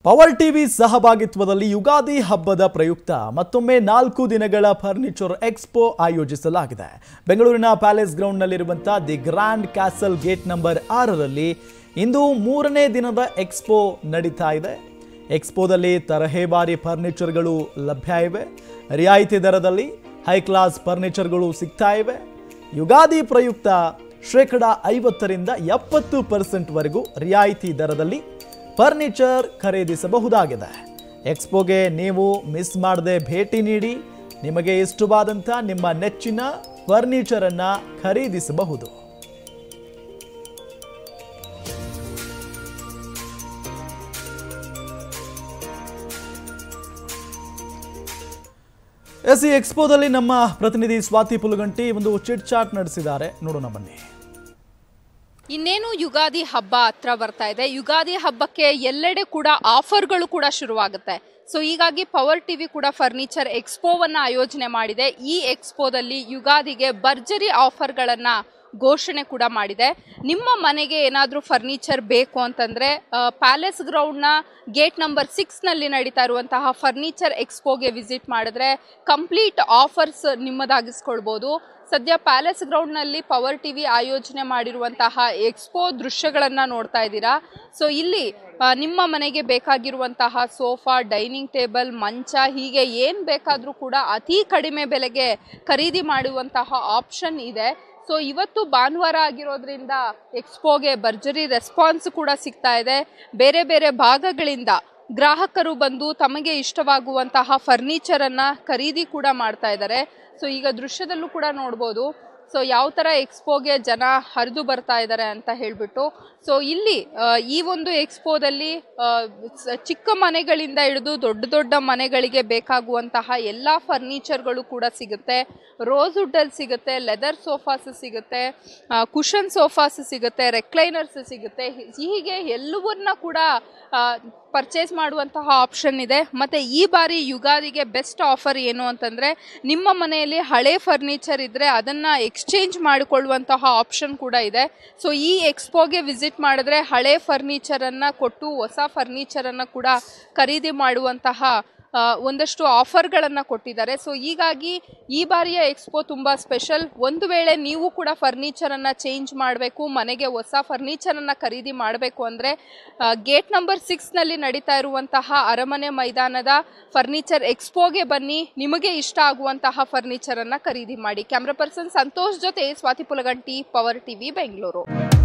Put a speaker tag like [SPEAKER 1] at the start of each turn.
[SPEAKER 1] power TV ಸಹಭಾಗಿತ್ವದಲ್ಲಿ ಯುಗಾದಿ ಹಬ್ಬದ ಪ್ರಯುಕ್ತ ಮತ್ತೊಮ್ಮೆ ನಾಲ್ಕು ದಿನಗಳ ಫರ್ನಿಚರ್ ಎಕ್ಸ್ಪೋ ಆಯೋಜಿಸಲಾಗಿದೆ ಬೆಂಗಳೂರಿನ ಪ್ಯಾಲೇಸ್ ಗ್ರೌಂಡ್ನಲ್ಲಿರುವಂತಹ the grand castle gate number ಆರರಲ್ಲಿ ಇಂದು ಮೂರನೇ ದಿನದ ಎಕ್ಸ್ಪೋ ನಡೀತಾ ಇದೆ ಎಕ್ಸ್ಪೋದಲ್ಲಿ ತರಹೇವಾರಿ ಫರ್ನಿಚರ್ಗಳು ಲಭ್ಯ ಇವೆ ರಿಯಾಯಿತಿ ದರದಲ್ಲಿ ಹೈ ಕ್ಲಾಸ್ ಫರ್ನಿಚರ್ಗಳು ಸಿಗ್ತಾ ಇವೆ ಯುಗಾದಿ ಪ್ರಯುಕ್ತ ಶೇಕಡ ಐವತ್ತರಿಂದ ಎಪ್ಪತ್ತು ಪರ್ಸೆಂಟ್ವರೆಗೂ ರಿಯಾಯಿತಿ ದರದಲ್ಲಿ ಫರ್ನಿಚರ್ ಖರೀದಿಸಬಹುದಾಗಿದೆ ಎಕ್ಸ್ಪೋಗೆ ನೀವು ಮಿಸ್ ಮಾಡದೆ ಭೇಟಿ ನೀಡಿ ನಿಮಗೆ ಇಷ್ಟವಾದಂಥ ನಿಮ್ಮ ನೆಚ್ಚಿನ ಫರ್ನಿಚರನ್ನು ಖರೀದಿಸಬಹುದು ಎಸ್ ಈ ಎಕ್ಸ್ಪೋದಲ್ಲಿ ನಮ್ಮ ಪ್ರತಿನಿಧಿ ಸ್ವಾತಿ ಪುಲಗಂಟಿ ಒಂದು ಚಿಟ್ ಚಾಟ್ ನಡೆಸಿದ್ದಾರೆ ನೋಡೋಣ ಬನ್ನಿ
[SPEAKER 2] ಇನ್ನೇನು ಯುಗಾದಿ ಹಬ್ಬ ಹತ್ರ ಬರ್ತಾ ಇದೆ ಯುಗಾದಿ ಹಬ್ಬಕ್ಕೆ ಎಲ್ಲೆಡೆ ಕೂಡ ಆಫರ್ಗಳು ಕೂಡ ಶುರುವಾಗುತ್ತೆ ಸೊ ಹೀಗಾಗಿ ಪವರ್ ಟಿವಿ ಕೂಡ ಫರ್ನಿಚರ್ ಎಕ್ಸ್ಪೋವನ್ನ ಆಯೋಜನೆ ಮಾಡಿದೆ ಈ ಎಕ್ಸ್ಪೋದಲ್ಲಿ ಯುಗಾದಿಗೆ ಭರ್ಜರಿ ಆಫರ್ಗಳನ್ನ ಘೋಷಣೆ ಕೂಡ ಮಾಡಿದೆ ನಿಮ್ಮ ಮನೆಗೆ ಏನಾದರೂ ಫರ್ನಿಚರ್ ಬೇಕು ಅಂತಂದರೆ ಪ್ಯಾಲೇಸ್ ಗ್ರೌಂಡ್ನ ಗೇಟ್ ನಂಬರ್ ಸಿಕ್ಸ್ನಲ್ಲಿ ನಡೀತಾ ಇರುವಂತಹ ಫರ್ನಿಚರ್ ಎಕ್ಸ್ಪೋಗೆ ವಿಸಿಟ್ ಮಾಡಿದ್ರೆ ಕಂಪ್ಲೀಟ್ ಆಫರ್ಸ್ ನಿಮ್ಮದಾಗಿಸ್ಕೊಳ್ಬೋದು ಸದ್ಯ ಪ್ಯಾಲೇಸ್ ಗ್ರೌಂಡ್ನಲ್ಲಿ ಪವರ್ ಟಿವಿ ಆಯೋಜನೆ ಮಾಡಿರುವಂತಹ ಎಕ್ಸ್ಪೋ ದೃಶ್ಯಗಳನ್ನು ನೋಡ್ತಾ ಇದ್ದೀರಾ ಸೊ ಇಲ್ಲಿ ಆ, ನಿಮ್ಮ ಮನೆಗೆ ಬೇಕಾಗಿರುವಂತಹ ಸೋಫಾ ಡೈನಿಂಗ್ ಟೇಬಲ್ ಮಂಚ ಹೀಗೆ ಏನು ಬೇಕಾದರೂ ಕೂಡ ಅತಿ ಕಡಿಮೆ ಬೆಲೆಗೆ ಖರೀದಿ ಮಾಡುವಂತಹ ಆಪ್ಷನ್ ಇದೆ ಸೊ ಇವತ್ತು ಭಾನುವಾರ ಆಗಿರೋದ್ರಿಂದ ಎಕ್ಸ್ಪೋಗೆ ಭರ್ಜರಿ ರೆಸ್ಪಾನ್ಸ್ ಕೂಡ ಸಿಗ್ತಾ ಇದೆ ಬೇರೆ ಬೇರೆ ಭಾಗಗಳಿಂದ ಗ್ರಾಹಕರು ಬಂದು ತಮಗೆ ಇಷ್ಟವಾಗುವಂತಹ ಫರ್ನಿಚರನ್ನು ಖರೀದಿ ಕೂಡ ಮಾಡ್ತಾ ಇದ್ದಾರೆ ಸೊ ಈಗ ದೃಶ್ಯದಲ್ಲೂ ಕೂಡ ನೋಡ್ಬೋದು ಸೊ ಯಾವ ಥರ ಎಕ್ಸ್ಪೋಗೆ ಜನ ಹರಿದು ಬರ್ತಾ ಇದ್ದಾರೆ ಅಂತ ಹೇಳಿಬಿಟ್ಟು ಸೊ ಇಲ್ಲಿ ಆ, ಈ ಒಂದು ಎಕ್ಸ್ಪೋದಲ್ಲಿ ಆ, ಸ- ಚಿಕ್ಕ ಮನೆಗಳಿಂದ ಹಿಡಿದು ದೊಡ್ಡ ದೊಡ್ಡ ಮನೆಗಳಿಗೆ ಬೇಕಾಗುವಂತಹ ಎಲ್ಲ ಫರ್ನಿಚರ್ಗಳು ಕೂಡ ಸಿಗುತ್ತೆ ರೋಸ್ ವುಡ್ಡಲ್ಲಿ ಸಿಗುತ್ತೆ ಲೆದರ್ ಸೋಫಾಸ್ ಸಿಗುತ್ತೆ ಕುಷನ್ ಸೋಫಾಸ್ ಸಿಗುತ್ತೆ ರೆಕ್ಲೈನರ್ಸ್ ಸಿಗುತ್ತೆ ಹಿ- ಹೀಗೆ ಎಲ್ಲವನ್ನ ಕೂಡ ಪರ್ಚೇಸ್ ಮಾಡುವಂತಹ ಆಪ್ಷನ್ ಇದೆ ಮತ್ತು ಈ ಬಾರಿ ಯುಗಾದಿಗೆ ಬೆಸ್ಟ್ ಆಫರ್ ಏನು ಅಂತಂದರೆ ನಿಮ್ಮ ಮನೆಯಲ್ಲಿ ಹಳೆ ಫರ್ನಿಚರ್ ಇದ್ದರೆ ಅದನ್ನು ಎಕ್ಸ್ಚೇಂಜ್ ಮಾಡಿಕೊಳ್ಳುವಂತಹ ಆಪ್ಷನ್ ಕೂಡ ಇದೆ ಸೊ ಈ ಎಕ್ಸ್ಪೋಗೆ ವಿಸಿಟ್ ಮಾಡಿದ್ರೆ ಹಳೆ ಫರ್ನಿಚರನ್ನು ಕೊಟ್ಟು ಹೊಸ ಫರ್ನಿಚರನ್ನು ಕೂಡ ಖರೀದಿ ಮಾಡುವಂತಹ ಆ, ಒಂದಷ್ಟು ಆಫರ್ಗಳನ್ನು ಕೊಟ್ಟಿದ್ದಾರೆ ಸೊ ಹೀಗಾಗಿ ಈ ಬಾರಿಯ ಎಕ್ಸ್ಪೋ ತುಂಬ ಸ್ಪೆಷಲ್ ಒಂದು ವೇಳೆ ನೀವು ಕೂಡ ಫರ್ನಿಚರನ್ನು ಚೇಂಜ್ ಮಾಡಬೇಕು ಮನೆಗೆ ಹೊಸ ಫರ್ನಿಚರನ್ನು ಖರೀದಿ ಮಾಡಬೇಕು ಅಂದರೆ ಗೇಟ್ ನಂಬರ್ ಸಿಕ್ಸ್ನಲ್ಲಿ ನಡೀತಾ ಇರುವಂತಹ ಅರಮನೆ ಮೈದಾನದ ಫರ್ನಿಚರ್ ಎಕ್ಸ್ಪೋಗೆ ಬನ್ನಿ ನಿಮಗೆ ಇಷ್ಟ ಆಗುವಂತಹ ಫರ್ನಿಚರನ್ನು ಖರೀದಿ ಮಾಡಿ ಕ್ಯಾಮ್ರಾ ಪರ್ಸನ್ ಸಂತೋಷ್ ಜೊತೆ ಸ್ವಾತಿ ಪುಲಗಂಟಿ ಪವರ್ ಟಿವಿ ಬೆಂಗಳೂರು